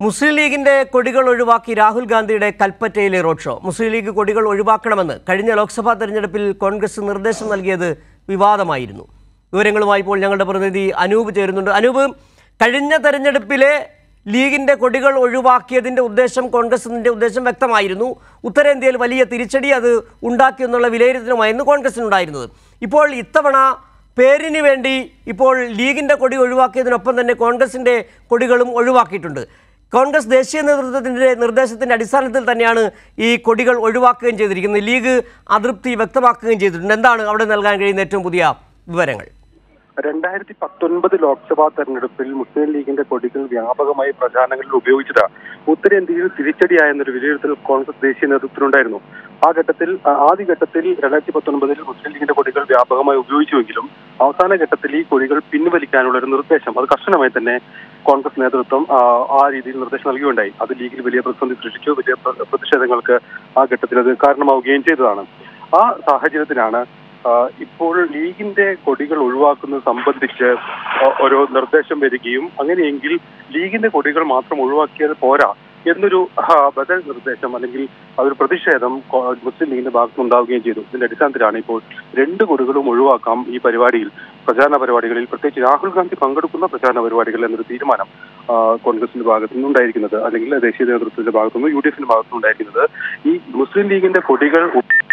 മുസ്ലിം ലീഗിന്റെ കൊടികൾ ഒഴിവാക്കി രാഹുൽ ഗാന്ധിയുടെ കൽപ്പറ്റയിലെ റോഡ് ഷോ മുസ്ലിം ലീഗ് കൊടികൾ ഒഴിവാക്കണമെന്ന് കഴിഞ്ഞ ലോക്സഭാ തെരഞ്ഞെടുപ്പിൽ കോൺഗ്രസ് നിർദ്ദേശം നൽകിയത് വിവാദമായിരുന്നു വിവരങ്ങളുമായി ഇപ്പോൾ ഞങ്ങളുടെ പ്രതിനിധി അനൂപ് ചേരുന്നുണ്ട് അനൂപ് കഴിഞ്ഞ തെരഞ്ഞെടുപ്പിലെ ലീഗിന്റെ കൊടികൾ ഒഴിവാക്കിയതിന്റെ ഉദ്ദേശം കോൺഗ്രസിന്റെ ഉദ്ദേശം വ്യക്തമായിരുന്നു ഉത്തരേന്ത്യയിൽ വലിയ തിരിച്ചടി അത് ഉണ്ടാക്കിയെന്നുള്ള വിലയിരുത്തലുമായിരുന്നു കോൺഗ്രസിനുണ്ടായിരുന്നത് ഇപ്പോൾ ഇത്തവണ പേരിന് വേണ്ടി ഇപ്പോൾ ലീഗിന്റെ കൊടി ഒഴിവാക്കിയതിനൊപ്പം തന്നെ കോൺഗ്രസിന്റെ കൊടികളും ഒഴിവാക്കിയിട്ടുണ്ട് കോൺഗ്രസ് ദേശീയ നേതൃത്വത്തിന്റെ നിർദ്ദേശത്തിന്റെ അടിസ്ഥാനത്തിൽ തന്നെയാണ് ഈ കൊടികൾ ഒഴിവാക്കുകയും ചെയ്തിരിക്കുന്നത് ലീഗ് അതൃപ്തി വ്യക്തമാക്കുകയും ചെയ്തിട്ടുണ്ട് എന്താണ് അവിടെ നൽകാൻ കഴിയുന്ന ഏറ്റവും പുതിയ വിവരങ്ങൾ രണ്ടായിരത്തി പത്തൊൻപത് ലോക്സഭാ തെരഞ്ഞെടുപ്പിൽ മുസ്ലിം ലീഗിന്റെ കൊടികൾ വ്യാപകമായി പ്രചാരണങ്ങളിൽ ഉപയോഗിച്ചത് ഉത്തരേന്ത്യയിൽ തിരിച്ചടിയായെന്നൊരു വിലയിരുത്തൽ കോൺഗ്രസ് ദേശീയ നേതൃത്വത്തിനുണ്ടായിരുന്നു ആ ഘട്ടത്തിൽ ആ- ആദ്യ ഘട്ടത്തിൽ രണ്ടായിരത്തി പത്തൊൻപതിൽ മുസ്ലിം ലീഗിന്റെ കൊടികൾ വ്യാപകമായി ഉപയോഗിച്ചുവെങ്കിലും അവസാന ഘട്ടത്തിൽ ഈ കൊടികൾ പിൻവലിക്കാനുള്ള ഒരു നിർദ്ദേശം അത് കർശനമായി തന്നെ കോൺഗ്രസ് നേതൃത്വം ആ, ആ രീതിയിൽ നിർദ്ദേശം നൽകുകയുണ്ടായി അത് ലീഗിൽ വലിയ പ്രതിസന്ധി സൃഷ്ടിച്ചു വലിയ പ്ര- പ്രതിഷേധങ്ങൾക്ക് ആ ഘട്ടത്തിൽ അത് കാരണമാവുകയും ചെയ്തതാണ് ആ സാഹചര്യത്തിലാണ് ആ, ഇപ്പോൾ ലീഗിന്റെ കൊടികൾ ഒഴിവാക്കുന്നത് സംബന്ധിച്ച് ഒ- ഒരു നിർദ്ദേശം വരികയും അങ്ങനെയെങ്കിൽ ലീഗിന്റെ കൊടികൾ മാത്രം ഒഴിവാക്കിയത് പോരാ എന്നൊരു ആ, ബദൽ നിർദ്ദേശം അല്ലെങ്കിൽ അതൊരു പ്രതിഷേധം കോ- മുസ്ലിം ലീഗിന്റെ ഭാഗത്ത് ഉണ്ടാവുകയും ചെയ്തു ഇതിന്റെ അടിസ്ഥാനത്തിലാണ് ഇപ്പോൾ രണ്ട് കൊടികളും ഒഴിവാക്കാം ഈ പരിപാടിയിൽ പ്രചാരണ പരിപാടികളിൽ പ്രത്യേകിച്ച് രാഹുൽ ഗാന്ധി പങ്കെടുക്കുന്ന പ്രചാരണ പരിപാടികളിൽ എന്നൊരു തീരുമാനം ആ, കോൺഗ്രസിന്റെ ഭാഗത്തു നിന്നുണ്ടായിരിക്കുന്നത് അല്ലെങ്കിൽ ദേശീയ നേതൃത്വത്തിന്റെ ഭാഗത്തുനിന്ന് യു ഡി എഫിന്റെ ഭാഗത്തുനിന്നുണ്ടായിരിക്കുന്നത് ഈ മുസ്ലിം ലീഗിന്റെ കൊടികൾ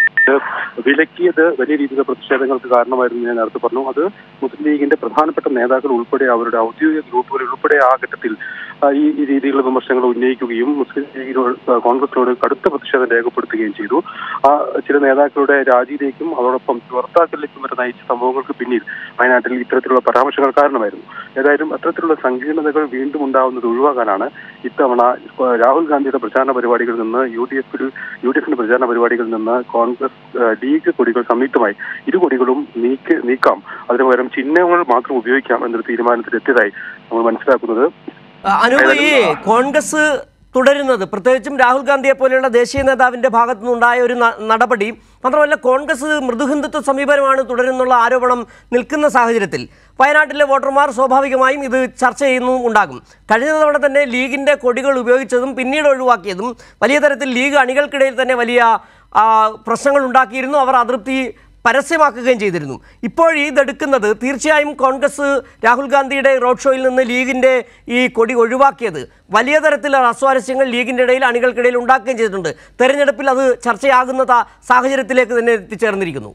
വിലക്കിയത് വലിയ രീതിയിലുള്ള പ്രതിഷേധങ്ങൾക്ക് കാരണമായിരുന്നു ഞാൻ നേരത്തെ പറഞ്ഞു അത് മുസ്ലിം ലീഗിന്റെ പ്രധാനപ്പെട്ട നേതാക്കൾ ഉൾപ്പെടെ അവരുടെ ഔദ്യോഗിക ഗ്രൂപ്പുകൾ ഉൾപ്പെടെ ആ ഘട്ടത്തിൽ ആ, ഈ ഈ രീതിയിലുള്ള വിമർശനങ്ങൾ ഉന്നയിക്കുകയും മുസ്ലിം ലീഗിനോട് ആ, കോൺഗ്രസിനോട് കടുത്ത പ്രതിഷേധം രേഖപ്പെടുത്തുകയും ചെയ്തു ആ ചില നേതാക്കളുടെ രാജിയിലേക്കും അതോടൊപ്പം പുറത്താക്കലിലേക്കും വരെ നയിച്ച സംഭവങ്ങൾക്ക് പിന്നിൽ വയനാട്ടിൽ ഇത്തരത്തിലുള്ള പരാമർശങ്ങൾ കാരണമായിരുന്നു ഏതായാലും അത്തരത്തിലുള്ള സങ്കീർണതകൾ വീണ്ടും ഉണ്ടാവുന്നത് ഒഴിവാക്കാനാണ് ഇത്തവണ ആ, രാഹുൽ ഗാന്ധിയുടെ പ്രചാരണ പരിപാടികളിൽ നിന്ന് യു ഡി എഫിൽ യു ഡി എഫിന്റെ പ്രചാരണ പരിപാടികളിൽ നിന്ന് കോൺഗ്രസ് ആ, ലീഗ് കൊടികൾ സംയുക്തമായി ഇരു കൊടികളും നീക്കി നീക്കാം അതിനു പകരം ചിഹ്നങ്ങൾ മാത്രം ഉപയോഗിക്കാം എന്നൊരു തീരുമാനത്തിലെത്തിയതായി നമ്മൾ മനസ്സിലാക്കുന്നത് ആ, അനൂപ് ഈ കോൺഗ്രസ് തുടരുന്നത് പ്രത്യേകിച്ചും രാഹുൽ ഗാന്ധിയെ പോലെയുള്ള ദേശീയ നേതാവിന്റെ ഭാഗത്തു നിന്നുണ്ടായ ഒരു ന- നടപടി മാത്രമല്ല കോൺഗ്രസ് മൃദുഹിന്ദുത്വ സമീപനമാണ് തുടരുന്നുള്ള ആരോപണം നിൽക്കുന്ന സാഹചര്യത്തിൽ വയനാട്ടിലെ വോട്ടർമാർ സ്വാഭാവികമായും ഇത് ചർച്ച ചെയ്യുന്നതും ഉണ്ടാകും കഴിഞ്ഞ തവണ തന്നെ ലീഗിന്റെ കൊടികൾ ഉപയോഗിച്ചതും പിന്നീട് ഒഴിവാക്കിയതും വലിയ തരത്തിൽ ലീഗ് അണികൾക്കിടയിൽ തന്നെ വലിയ ആ, പ്രശ്നങ്ങൾ ഉണ്ടാക്കിയിരുന്നു അവർ അതൃപ്തി പരസ്യമാക്കുകയും ചെയ്തിരുന്നു ഇപ്പോൾ ഇതെടുക്കുന്നത് തീർച്ചയായും കോൺഗ്രസ് രാഹുൽ ഗാന്ധിയുടെ റോഡ് ഷോയിൽ നിന്ന് ലീഗിന്റെ ഈ കൊടി ഒഴിവാക്കിയത് വലിയ തരത്തിലുള്ള അസ്വാരസ്യങ്ങൾ ലീഗിന്റെ ഇടയിൽ അണികൾക്കിടയിൽ ഉണ്ടാക്കുകയും ചെയ്തിട്ടുണ്ട് തെരഞ്ഞെടുപ്പിൽ അത് ചർച്ചയാകുന്ന ത- സാഹചര്യത്തിലേക്ക് തന്നെ എത്തിച്ചേർന്നിരിക്കുന്നു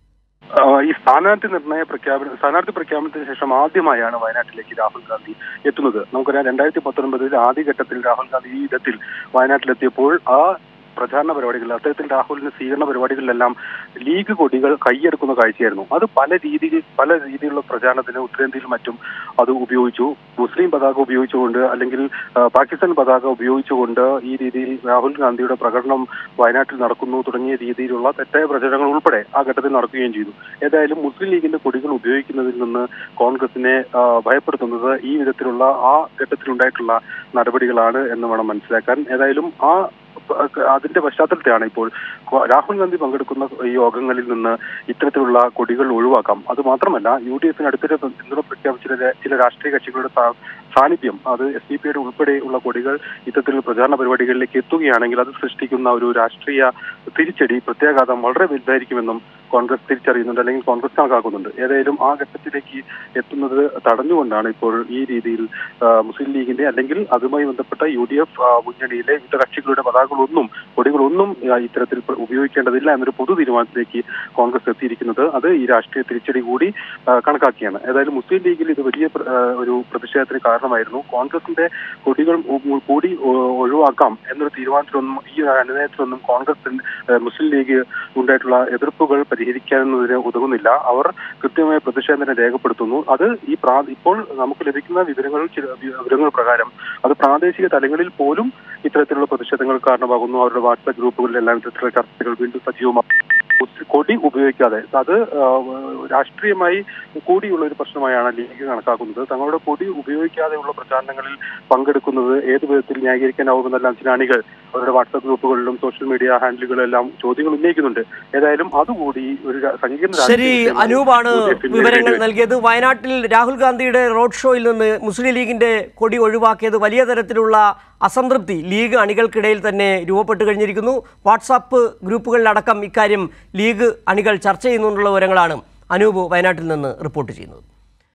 ആ, ഈ സ്ഥാനാർത്ഥി നിർണയ പ്രഖ്യാപനം സ്ഥാനാർത്ഥി പ്രഖ്യാപനത്തിന് ശേഷം ആദ്യമായാണ് വയനാട്ടിലേക്ക് രാഹുൽ ഗാന്ധി എത്തുന്നത് നമുക്കറിയാം രണ്ടായിരത്തി പത്തൊൻപതിൽ ആദ്യഘട്ടത്തിൽ രാഹുൽ ഗാന്ധി ഈ വിധത്തിൽ വയനാട്ടിലെത്തിയപ്പോൾ ആ പ്രചാരണ പരിപാടികളിൽ അത്തരത്തിൽ രാഹുലിന് സ്വീകരണ പരിപാടികളിലെല്ലാം ലീഗ് കൊടികൾ കൈയെടുക്കുന്ന കാഴ്ചയായിരുന്നു അത് പല രീതിയിൽ പല രീതിയിലുള്ള പ്രചാരണത്തിന് ഉത്തരേന്ത്യയിൽ മറ്റും അത് ഉപയോഗിച്ചു മുസ്ലിം പതാക ഉപയോഗിച്ചുകൊണ്ട് അല്ലെങ്കിൽ ആ, പാകിസ്ഥാൻ പതാക ഉപയോഗിച്ചുകൊണ്ട് ഈ രീതിയിൽ രാഹുൽ ഗാന്ധിയുടെ പ്രകടനം വയനാട്ടിൽ നടക്കുന്നു തുടങ്ങിയ രീതിയിലുള്ള തെറ്റായ പ്രചരണങ്ങൾ ഉൾപ്പെടെ ആ ഘട്ടത്തിൽ നടക്കുകയും ചെയ്തു ഏതായാലും മുസ്ലിം ലീഗിന്റെ കൊടികൾ ഉപയോഗിക്കുന്നതിൽ നിന്ന് കോൺഗ്രസിനെ ആ, ഭയപ്പെടുത്തുന്നത് ഈ വിധത്തിലുള്ള ആ ഘട്ടത്തിലുണ്ടായിട്ടുള്ള നടപടികളാണ് എന്ന് വേണം മനസ്സിലാക്കാൻ ഏതായാലും ആ അതിന്റെ പശ്ചാത്തലത്തിലാണ് ഇപ്പോൾ രാഹുൽ ഗാന്ധി പങ്കെടുക്കുന്ന ഈ യോഗങ്ങളിൽ നിന്ന് ഇത്തരത്തിലുള്ള കൊടികൾ ഒഴിവാക്കാം അത് മാത്രമല്ല യു ഡി എഫിന് അടുത്തിടെ പിന്തുണ പ്രഖ്യാപിച്ച ചില- ചില രാഷ്ട്രീയ കക്ഷികളുടെ സാ- സാന്നിധ്യം അത് എസ് ഡി പിയുടെ ഉൾപ്പെടെയുള്ള കൊടികൾ ഇത്തരത്തിലുള്ള പ്രചാരണ പരിപാടികളിലേക്ക് എത്തുകയാണെങ്കിൽ അത് സൃഷ്ടിക്കുന്ന ഒരു രാഷ്ട്രീയ തിരിച്ചടി പ്രത്യാഘാതം വളരെ വലുതായിരിക്കുമെന്നും കോൺഗ്രസ് തിരിച്ചറിയുന്നുണ്ട് അല്ലെങ്കിൽ കോൺഗ്രസ് കണക്കാക്കുന്നുണ്ട് ഏതായാലും ആ ഘട്ടത്തിലേക്ക് എത്തുന്നത് തടഞ്ഞുകൊണ്ടാണ് ഇപ്പോൾ ഈ രീതിയിൽ ആ, മുസ്ലിം ലീഗിന്റെ അല്ലെങ്കിൽ അതുമായി ബന്ധപ്പെട്ട യു ഡി എഫ് മുന്നണിയിലെ വിവിധ കക്ഷികളുടെ പതാകകളൊന്നും കൊടികളൊന്നും ആ, ഇത്തരത്തിൽ പ്ര- ഉപയോഗിക്കേണ്ടതില്ല എന്നൊരു പൊതു തീരുമാനത്തിലേക്ക് കോൺഗ്രസ് എത്തിയിരിക്കുന്നത് അത് ഈ രാഷ്ട്രീയ തിരിച്ചടി കൂടി ആ, കണക്കാക്കിയാണ് ഏതായാലും മുസ്ലിം ലീഗിൽ ഇത് വലിയ പ്ര- ആ, ഒരു പ്രതിഷേധത്തിന് കാരണമായിരുന്നു കോൺഗ്രസിന്റെ കൊടികൾ ഉ- കൂടി ഒ- ഒഴിവാക്കാം എന്നൊരു തീരുമാനത്തിലൊന്നും ഈ ഒരു അനുനയത്തിലൊന്നും കോൺഗ്രസ് ആ, മുസ്ലിം ലീഗ് ഉണ്ടായിട്ടുള്ള എതിർപ്പുകൾ പരിഹരിക്കാവുന്നതിന് ഉതകുന്നില്ല അവർ കൃത്യമായ പ്രതിഷേധം രേഖപ്പെടുത്തുന്നു അത് ഈ പ്രാ ഇപ്പോൾ നമുക്ക് ലഭിക്കുന്ന വിവരങ്ങൾ ചില വിവരങ്ങൾ പ്രകാരം അത് പ്രാദേശിക തലങ്ങളിൽ പോലും ഇത്തരത്തിലുള്ള പ്രതിഷേധങ്ങൾ കാരണമാകുന്നു അവരുടെ വാട്സാപ്പ് ഗ്രൂപ്പുകളിലെല്ലാം ഇത്തരത്തിലുള്ള ചർച്ചകൾ വീണ്ടും സജീവമാകും കൊടി ഉപയോഗിക്കാതെ അത് ആ, രാഷ്ട്രീയമായി കൂടിയുള്ള ഒരു പ്രശ്നമായാണ് ലീഗ് കണക്കാക്കുന്നത് തങ്ങളുടെ കൊടി ഉപയോഗിക്കാതെയുള്ള പ്രചാരണങ്ങളിൽ പങ്കെടുക്കുന്നത് ഏത് വിധത്തിൽ ന്യായീകരിക്കാനാവുമെന്നെല്ലാം ചില അണികൾ അവരുടെ വാട്സാപ്പ് ഗ്രൂപ്പുകളിലും സോഷ്യൽ മീഡിയ ഹാൻഡിലുകളിലും എല്ലാം ചോദ്യങ്ങൾ ഉന്നയിക്കുന്നുണ്ട് ഏതായാലും അതുകൂടി ഒരു ര- സങ്കീർണ്ണ ശരി രാഷ്ട്രീയ അനൂപാണ് യു ഡി എഫിന് വിവരങ്ങൾ നേരിടേണ്ടി വരും. നൽകിയത് വയനാട്ടിൽ രാഹുൽ ഗാന്ധിയുടെ റോഡ് ഷോയിൽ നിന്ന് മുസ്ലിം ലീഗിന്റെ കൊടി ഒഴിവാക്കിയത് വലിയ തരത്തിലുള്ള അസംതൃപ്തി ലീഗ് അണികൾക്കിടയിൽ തന്നെ രൂപപ്പെട്ട് കഴിഞ്ഞിരിക്കുന്നു വാട്സാപ്പ് ഗ്രൂപ്പുകളിലടക്കം ഇക്കാര്യം ലീഗ് അണികൾ ചർച്ച ചെയ്യുന്നുണ്ടുള്ള വിവരങ്ങളാണ് അനൂപ് വയനാട്ടിൽ നിന്ന് റിപ്പോർട്ട് ചെയ്യുന്നത്